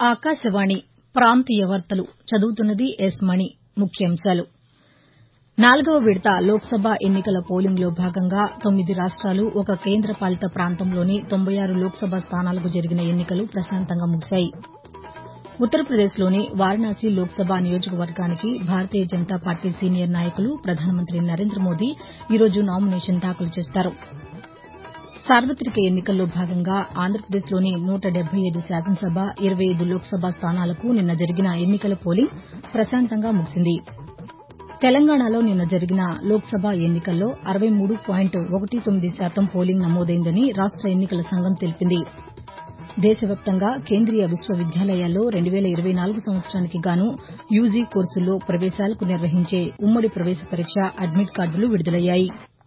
ఆకాశవాణి ప్రాంతీయ వార్తలు చదువుతున్నది ఎస్ మణి ముఖ్యాంశాలు నాలుగవ విడత లోక్సభ ఎన్నికల పోలింగ్లో భాగంగా తొమ్మిది రాష్ట్రాలు ఒక కేంద్రపాలిత ప్రాంతంలోని తొంభై ఆరు లోక్సభ స్థానాలకు జరిగిన ఎన్నికలు ప్రశాంతంగా ముగిశాయి ఉత్తరప్రదేశ్లోని వారణాసి లోక్సభ నియోజకవర్గానికి భారతీయ జనతా పార్టీ సీనియర్ నాయకులు ప్రధానమంత్రి నరేంద్ర మోదీ ఈ రోజు నామినేషన్ దాఖలు చేస్తారు సార్వతిక ఎన్నికల్లో భాగంగా ఆంధ్రప్రదేశ్లోని నూట డెబ్బై ఐదు శాసనసభ ఇరవై ఐదు లోక్సభ స్థానాలకు నిన్న జరిగిన ఎన్నికల పోలింగ్ ప్రశాంతంగా ముగిసింది తెలంగాణలో నిన్న జరిగిన లోక్సభ ఎన్నికల్లో అరవై మూడు పాయింట్ ఒకటి తొమ్మిది శాతం పోలింగ్ నమోదైందని రాష్ట ఎన్నికల సంఘం తెలిపింది దేశవ్యాప్తంగా కేంద్రీయ విశ్వవిద్యాలయాల్లో రెండు వేల ఇరవై నాలుగు సంవత్సరానికి గాను యూజీ కోర్సుల్లో ప్రవేశాలకు నిర్వహించే ఉమ్మడి ప్రవేశ పరీక్ష అడ్మిట్ కార్డులు విడుదలయ్యాయి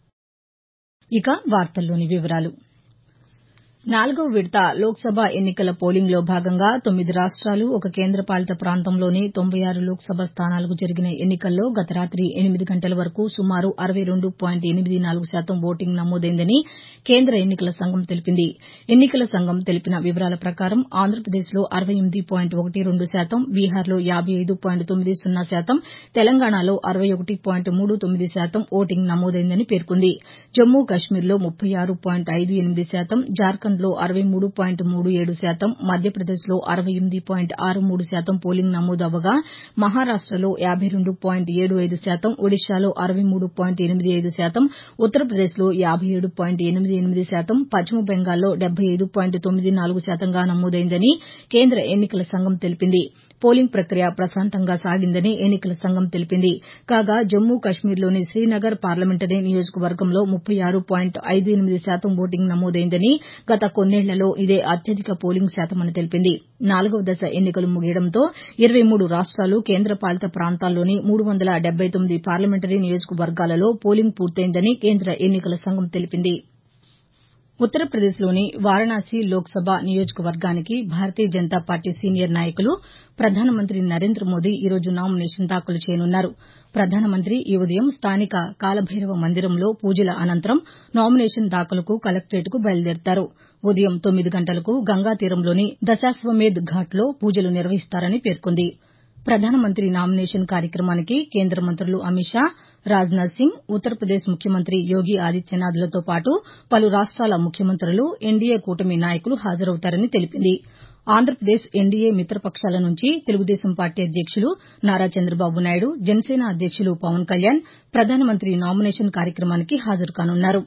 నాలుగవ విడత లోక్సభ ఎన్నికల పోలింగ్లో భాగంగా తొమ్మిది రాష్ట్రాలు ఒక కేంద్రపాలిత ప్రాంతంలోని తొంభై ఆరు లోక్సభ స్థానాలకు జరిగిన ఎన్నికల్లో గత రాతి ఎనిమిది గంటల వరకు సుమారు అరవై రెండు పాయింట్ ఎనిమిది నాలుగు శాతం ఓటింగ్ నమోదైందని కేంద్ర ఎన్నికల సంఘం తెలిపింది ఎన్నికల సంఘం తెలిపిన వివరాల ప్రకారం ఆంధ్రప్రదేశ్లో అరవై ఎనిమిది పాయింట్ ఒకటి రెండు శాతం బీహార్లో యాబై ఐదు పాయింట్ తొమ్మిది సున్నా శాతం తెలంగాణలో అరవై ఒకటి పాయింట్ మూడు తొమ్మిది శాతం ఓటింగ్ నమోదైందని పేర్కొంది జమ్మూ కశ్మీర్లో ముప్పై ఆరు పాయింట్ ఐదు ఎనిమిది శాతం జార్ఖండ్లో అరవై మూడు పాయింట్ మూడు ఏడు శాతం మధ్యప్రదేశ్లో అరవై ఎనిమిది పాయింట్ ఆరు మూడు శాతం పోలింగ్ నమోదు అవ్వగా మహారాష్టలో యాబై రెండు పాయింట్ ఏడు ఐదు శాతం ఒడిశాలో అరవై మూడు పాయింట్ ఎనిమిది ఐదు శాతం ఉత్తరప్రదేశ్లో యాబై ఏడు పాయింట్ ఎనిమిది ఎనిమిది శాతం పశ్చిమ బెంగాల్లో డెబ్బై ఐదు పాయింట్ తొమ్మిది నాలుగు శాతంగా నమోదైందని కేంద్ర ఎన్నికల సంఘం తెలిపింది పోలింగ్ ప్రక్రియ ప్రశాంతంగా సాగిందని ఎన్నికల సంఘం తెలిపింది కాగా జమ్మూ కశ్మీర్లోని శ్రీనగర్ పార్లమెంటరీ నియోజకవర్గంలో ముప్పై ఆరు పాయింట్ ఐదు ఎనిమిది శాతం ఓటింగ్ నమోదైందని గత కొన్నేళ్లలో ఇదే అత్యధిక పోలింగ్ శాతమని తెలిపింది నాలుగవ దశ ఎన్నికలు ముగియడంతో ఇరవై మూడు రాష్ట్రాలు కేంద్రపాలిత ప్రాంతాల్లోని మూడు వందల డెబ్బై తొమ్మిది పార్లమెంటరీ నియోజకవర్గాలలో పోలింగ్ పూర్తయిందని కేంద్ర ఎన్నికల సంఘం తెలిపింది ఉత్తరప్రదేశ్లోని వారణాసి లోక్సభ నియోజకవర్గానికి భారతీయ జనతా పార్టీ సీనియర్ నాయకులు ప్రధానమంత్రి నరేంద్ర మోదీ ఈ రోజు నామినేషన్ దాఖలు చేయనున్నారు ప్రధానమంత్రి ఈ ఉదయం స్థానిక కాలభైరవ మందిరంలో పూజల అనంతరం నామినేషన్ దాఖలుకు కలెక్టరేట్కు బయలుదేరతారు ఉదయం తొమ్మిది గంటలకు గంగాతీరంలోని దశాశ్వమేధ్ ఘాట్లో పూజలు నిర్వహిస్తారని పేర్కొంది ప్రధానమంత్రి నామినేషన్ కార్యక్రమానికి కేంద్ర మంత్రులు అమిత్ షా రాజ్నాథ్ సింగ్ ఉత్తరప్రదేశ్ ముఖ్యమంత్రి యోగి ఆదిత్యనాథ్లతో పాటు పలు రాష్ట్రాల ముఖ్యమంత్రులు ఎన్డీఏ కూటమి నాయకులు హాజరవుతారని తెలిపింది ఆంధ్రప్రదేశ్ ఎన్డీఏ మిత్రపక్షాల నుంచి తెలుగుదేశం పార్టీ అధ్యక్షులు నారా చంద్రబాబు నాయుడు జనసేన అధ్యక్షులు పవన్ కళ్యాణ్ ప్రధానమంత్రి నామినేషన్ కార్యక్రమానికి హాజరుకానున్నారు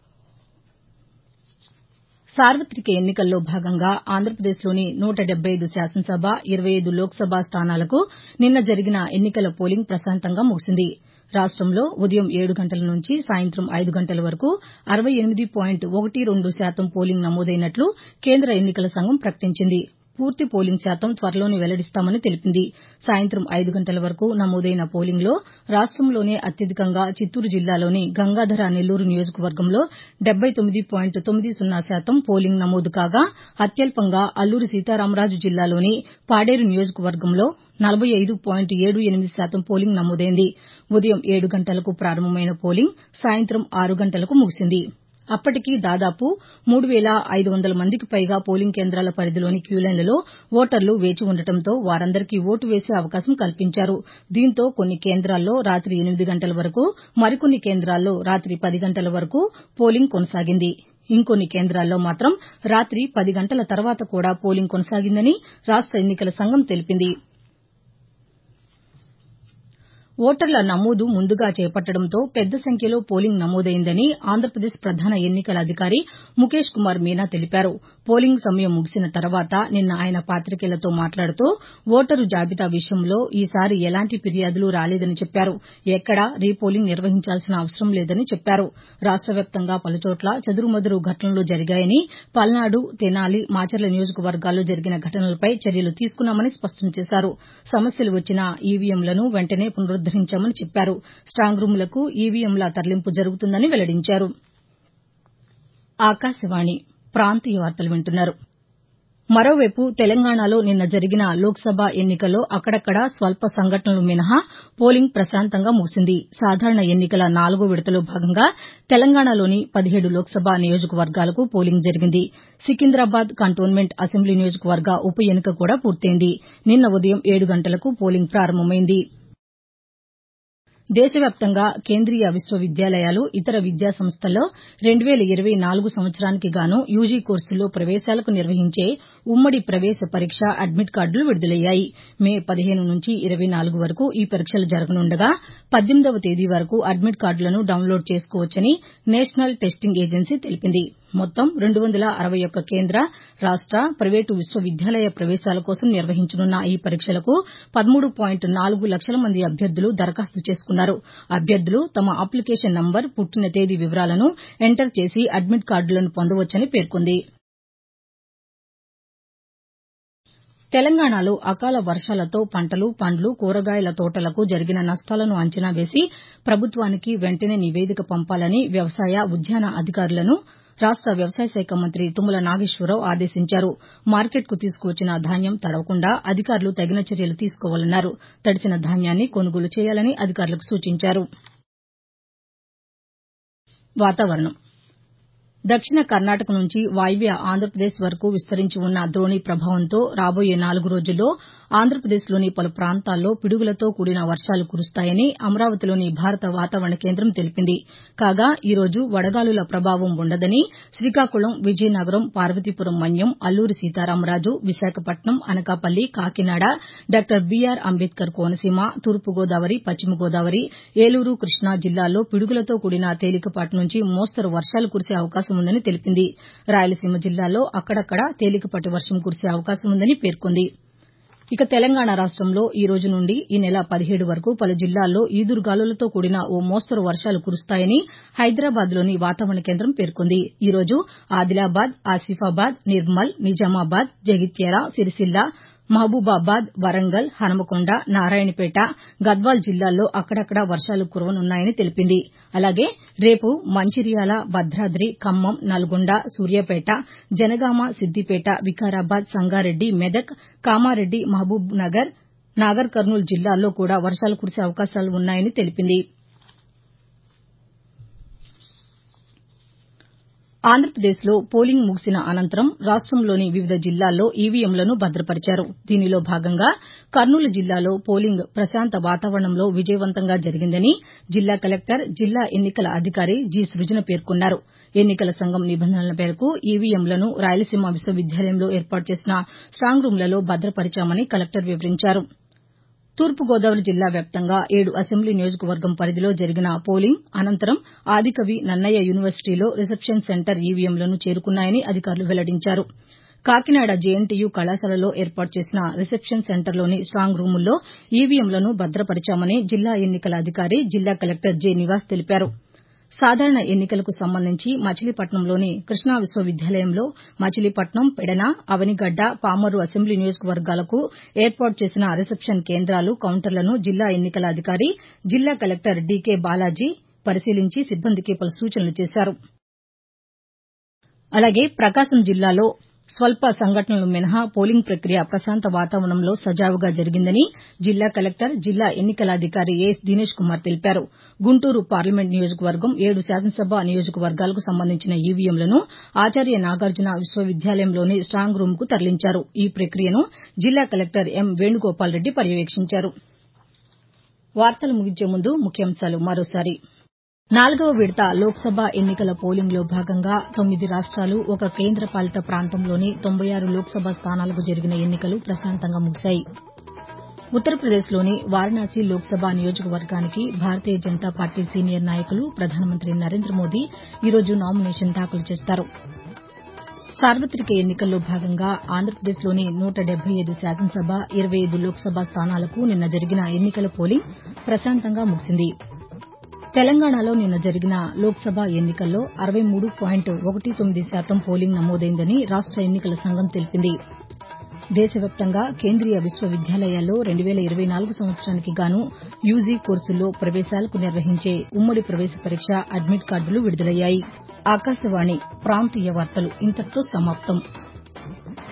సార్వతిక ఎన్నికల్లో భాగంగా ఆంధ్రప్రదేశ్లోని నూట డెబ్బై ఐదు శాసనసభ ఇరవై ఐదు లోక్సభ స్థానాలకు నిన్న జరిగిన ఎన్నికల పోలింగ్ ప్రశాంతంగా ముగిసింది రాష్టంలో ఉదయం ఏడు గంటల నుంచి సాయంత్రం ఐదు గంటల వరకు అరవై ఎనిమిది పాయింట్ ఒకటి రెండు శాతం పోలింగ్ నమోదైనట్లు కేంద్ర ఎన్నికల సంఘం ప్రకటించింది పూర్తి పోలింగ్ శాతం త్వరలోనే వెల్లడిస్తామని తెలిపింది సాయంత్రం ఐదు గంటల వరకు నమోదైన పోలింగ్లో రాష్టంలోనే అత్యధికంగా చిత్తూరు జిల్లాలోని గంగాధర నెల్లూరు నియోజకవర్గంలో డెబ్బై తొమ్మిది పాయింట్ తొమ్మిది సున్నా శాతం పోలింగ్ నమోదు కాగా అత్యల్పంగా అల్లూరి సీతారామరాజు జిల్లాలోని పాడేరు నియోజకవర్గంలో నలభై ఐదు పాయింట్ ఏడు ఎనిమిది శాతం పోలింగ్ నమోదైంది ఉదయం ఏడు గంటలకు ప్రారంభమైన పోలింగ్ సాయంత్రం ఆరు గంటలకు ముగిసింది అప్పటికి దాదాపు మూడు వేల ఐదు వందల మందికి పైగా పోలింగ్ కేంద్రాల పరిధిలోని క్యూలైన్లలో ఓటర్లు వేచి ఉండటంతో వారందరికీ ఓటు వేసే అవకాశం కల్పించారు దీంతో కొన్ని కేంద్రాల్లో రాతి ఎనిమిది గంటల వరకు మరికొన్ని కేంద్రాల్లో రాతి పది గంటల వరకు పోలింగ్ కొనసాగింది ఇంకొన్ని కేంద్రాల్లో మాత్రం రాతి పది గంటల తర్వాత కూడా పోలింగ్ కొనసాగిందని రాష్ట ఎన్నికల సంఘం తెలిపింది ఓటర్ల నమోదు ముందుగా చేపట్టడంతో పెద్ద సంఖ్యలో పోలింగ్ నమోదైందని ఆంధ్రప్రదేశ్ ప్రధాన ఎన్నికల అధికారి ముఖేష్ కుమార్ మీనా తెలిపారు పోలింగ్ సమయం ముగిసిన తర్వాత నిన్న ఆయన పాతికేయులతో మాట్లాడుతూ ఓటరు జాబితా విషయంలో ఈసారి ఎలాంటి ఫిర్యాదులు రాలేదని చెప్పారు ఎక్కడా రీపోలింగ్ నిర్వహించాల్సిన అవసరం లేదని చెప్పారు రాష్ట వ్యాప్తంగా పలుచోట్ల చెదురుమదురు ఘటనలు జరిగాయని పల్నాడు తెనాలి మాచర్ల నియోజకవర్గాల్లో జరిగిన ఘటనలపై చర్యలు తీసుకున్నామని స్పష్టం చేశారు సమస్యలు వచ్చినా ఈవీఎంలను వెంటనే పునరుద్దరించామని చెప్పారు స్టాంగ్ రూములకు ఈవీఎంల తరలింపు జరుగుతుందని వెల్లడించారు మరోవైపు తెలంగాణలో నిన్న జరిగిన లోక్సభ ఎన్నికల్లో అక్కడక్కడా స్వల్ప సంఘటనలు మినహా పోలింగ్ ప్రశాంతంగా ముగిసింది సాధారణ ఎన్నికల నాలుగో విడతలో భాగంగా తెలంగాణలోని పదిహేడు లోక్సభ నియోజకవర్గాలకు పోలింగ్ జరిగింది సికింద్రాబాద్ కంటోన్మెంట్ అసెంబ్లీ నియోజకవర్గ ఉప ఎన్నిక కూడా పూర్తయింది నిన్న ఉదయం ఏడు గంటలకు పోలింగ్ ప్రారంభమైంది దేశవ్యాప్తంగా కేంద్రీయ విశ్వవిద్యాలయాలు ఇతర విద్యా సంస్థల్లో రెండు వేల ఇరవై నాలుగు సంవత్సరానికి గాను యూజీ కోర్సుల్లో ప్రవేశాలకు నిర్వహించే ఉమ్మడి ప్రవేశ పరీక్ష అడ్మిట్ కార్డులు విడుదలయ్యాయి మే పదిహేను నుంచి ఇరవై నాలుగు వరకు ఈ పరీక్షలు జరగనుండగా పద్దెనిమిదవ తేదీ వరకు అడ్మిట్ కార్డులను డౌన్లోడ్ చేసుకోవచ్చని నేషనల్ టెస్టింగ్ ఏజెన్సీ తెలిపింది మొత్తం రెండు వందల అరవై ఒక్క కేంద్ర రాష్ట ప్రైవేటు విశ్వవిద్యాలయ ప్రవేశాల కోసం నిర్వహించనున్న ఈ పరీక్షలకు పదమూడు పాయింట్ నాలుగు లక్షల మంది అభ్యర్థులు దరఖాస్తు చేసుకున్నారు అభ్యర్థులు తమ అప్లికేషన్ నంబర్ పుట్టిన తేదీ వివరాలను ఎంటర్ చేసి అడ్మిట్ కార్డులను పొందవచ్చని పేర్కొంది తెలంగాణలో అకాల వర్షాలతో పంటలు పండ్లు కూరగాయల తోటలకు జరిగిన నష్టాలను అంచనా వేసి ప్రభుత్వానికి వెంటనే నివేదిక పంపాలని వ్యవసాయ ఉద్యాన అధికారులను రాష్ట వ్యవసాయ శాఖ మంత్రి తుమ్మల నాగేశ్వరరావు ఆదేశించారు మార్కెట్కు తీసుకువచ్చిన ధాన్యం తడవకుండా అధికారులు తగిన చర్యలు తీసుకోవాలన్నారు తడిసిన ధాన్యాన్ని కొనుగోలు చేయాలని అధికారులకు సూచించారు వాతావరణం దక్షిణ కర్ణాటక నుంచి వాయవ్య ఆంధ్రప్రదేశ్ వరకు విస్తరించి ఉన్న ద్రోణి ప్రభావంతో రాబోయే నాలుగు రోజుల్లో ఆంధ్రప్రదేశ్లోని పలు ప్రాంతాల్లో పిడుగులతో కూడిన వర్షాలు కురుస్తాయని అమరావతిలోని భారత వాతావరణ కేంద్రం తెలిపింది కాగా ఈ రోజు వడగాలుల ప్రభావం ఉండదని శ్రీకాకుళం విజయనగరం పార్వతీపురం మన్యం అల్లూరి సీతారామరాజు విశాఖపట్నం అనకాపల్లి కాకినాడ డాక్టర్ బీఆర్ అంబేద్కర్ కోనసీమ తూర్పుగోదావరి పశ్చిమ గోదావరి ఏలూరు కృష్ణా జిల్లాల్లో పిడుగులతో కూడిన తేలికపాటి నుంచి మోస్తరు వర్షాలు కురిసే అవకాశం ఉందని తెలిపింది రాయలసీమ జిల్లాల్లో అక్కడక్కడ తేలికపాటి వర్షం కురిసే అవకాశం ఉందని పేర్కొంది ఇక తెలంగాణ రాష్టంలో ఈ రోజు నుండి ఈ నెల పదిహేడు వరకు పలు జిల్లాల్లో ఈదురుగాలులతో కూడిన ఓ మోస్తరు వర్షాలు కురుస్తాయని హైదరాబాద్లోని వాతావరణ కేంద్రం పేర్కొంది ఈ రోజు ఆదిలాబాద్ ఆసిఫాబాద్ నిర్మల్ నిజామాబాద్ జగిత్యాల సిరిసిల్ల మహబూబాబాద్ వరంగల్ హన్మకొండ నారాయణపేట గద్వాల్ జిల్లాల్లో అక్కడక్కడ వర్షాలు కురవనున్నాయని తెలిపింది అలాగే రేపు మంచిర్యాల భద్రాద్రి ఖమ్మం నల్గొండ సూర్యాపేట జనగామ సిద్దిపేట వికారాబాద్ సంగారెడ్డి మెదక్ కామారెడ్డి మహబూబ్ నగర్ నాగర్ కర్నూల్ జిల్లాల్లో కూడా వర్షాలు కురిసే అవకాశాలు ఉన్నాయని తెలిపింది ఆంధ్రప్రదేశ్లో పోలింగ్ ముగిసిన అనంతరం రాష్టంలోని వివిధ జిల్లాల్లో ఈవీఎంలను భద్రపరిచారు దీనిలో భాగంగా కర్నూలు జిల్లాలో పోలింగ్ ప్రశాంత వాతావరణంలో విజయవంతంగా జరిగిందని జిల్లా కలెక్టర్ జిల్లా ఎన్నికల అధికారి జి సృజన పేర్కొన్నారు ఎన్నికల సంఘం నిబంధనల మేరకు ఈవీఎంలను రాయలసీమ విశ్వవిద్యాలయంలో ఏర్పాటు చేసిన స్టాంగ్ రూంలలో భద్రపరిచామని కలెక్టర్ వివరించారు తూర్పుగోదావరి జిల్లా వ్యాప్తంగా ఏడు అసెంబ్లీ నియోజకవర్గం పరిధిలో జరిగిన పోలింగ్ అనంతరం ఆదికవి నన్నయ్య యూనివర్సిటీలో రిసెప్షన్ సెంటర్ ఈవీఎంలను చేరుకున్నాయని అధికారులు వెల్లడించారు కాకినాడ జేఎన్టీయూ కళాశాలలో ఏర్పాటు చేసిన రిసెప్షన్ సెంటర్లోని స్టాంగ్ రూముల్లో ఈవీఎంలను భద్రపరిచామని జిల్లా ఎన్నికల అధికారి జిల్లా కలెక్టర్ జె నివాస్ తెలిపారు సాధారణ ఎన్నికలకు సంబంధించి మచిలీపట్నంలోని కృష్ణా విశ్వవిద్యాలయంలో మచిలీపట్నం పెడన అవనిగడ్డ పామర్రు అసెంబ్లీ నియోజకవర్గాలకు ఏర్పాటు చేసిన రిసెప్షన్ కేంద్రాలు కౌంటర్లను జిల్లా ఎన్నికల అధికారి జిల్లా కలెక్టర్ డీకే బాలాజీ పరిశీలించి సిబ్బందికి పలు సూచనలు చేశారు అలాగే ప్రకాశం జిల్లాలో స్వల్ప సంఘటనలు మినహా పోలింగ్ ప్రక్రియ ప్రశాంత వాతావరణంలో సజావుగా జరిగిందని జిల్లా కలెక్టర్ జిల్లా ఎన్నికల అధికారి ఏఎస్ దినేష్ కుమార్ తెలిపారు గుంటూరు పార్లమెంట్ నియోజకవర్గం ఏడు శాసనసభ నియోజకవర్గాలకు సంబంధించిన ఈవీఎంలను ఆచార్య నాగార్జున విశ్వవిద్యాలయంలోని స్టాంగ్ రూంకు తరలించారు ఈ ప్రక్రియను జిల్లా కలెక్టర్ ఎం వేణుగోపాల్రెడ్డి పర్యవేక్షించారు వార్తలు ముగించే ముందు ముఖ్యాంశాలు మరోసారి నాలుగవ విడత లోక్సభ ఎన్నికల పోలింగ్లో భాగంగా తొమ్మిది రాష్ట్రాలు ఒక కేంద్రపాలిత ప్రాంతంలోని తొంభై ఆరు లోక్సభ స్థానాలకు జరిగిన ఎన్నికలు ప్రశాంతంగా ముగిశాయి ఉత్తరప్రదేశ్లోని వారణాసి లోక్సభ నియోజకవర్గానికి భారతీయ జనతా పార్టీ సీనియర్ నాయకులు ప్రధానమంత్రి నరేంద్ర మోదీ ఈరోజు నామినేషన్ దాఖలు చేస్తారు సార్వతిక ఎన్నికల్లో భాగంగా ఆంధ్రప్రదేశ్లోని నూట డెబ్బై ఐదు శాసనసభ ఇరవై ఐదు లోక్సభ స్థానాలకు నిన్న జరిగిన ఎన్నికల పోలింగ్ ప్రశాంతంగా ముగిసింది తెలంగాణలో నిన్న జరిగిన లోక్సభ ఎన్నికల్లో అరవై మూడు పాయింట్ ఒకటి తొమ్మిది శాతం పోలింగ్ నమోదైందని రాష్ట ఎన్నికల సంఘం తెలిపింది దేశవ్యాప్తంగా కేంద్రీయ విశ్వవిద్యాలయాల్లో రెండు వేల ఇరవై నాలుగు సంవత్సరానికి గాను యూజీ కోర్సుల్లో ప్రవేశాలకు నిర్వహించే ఉమ్మడి ప్రవేశ పరీక్ష అడ్మిట్ కార్డులు విడుదలయ్యాయి ఆకాశవాణి ప్రాంతీయ వార్తలు ఇంతటితో సమాప్తం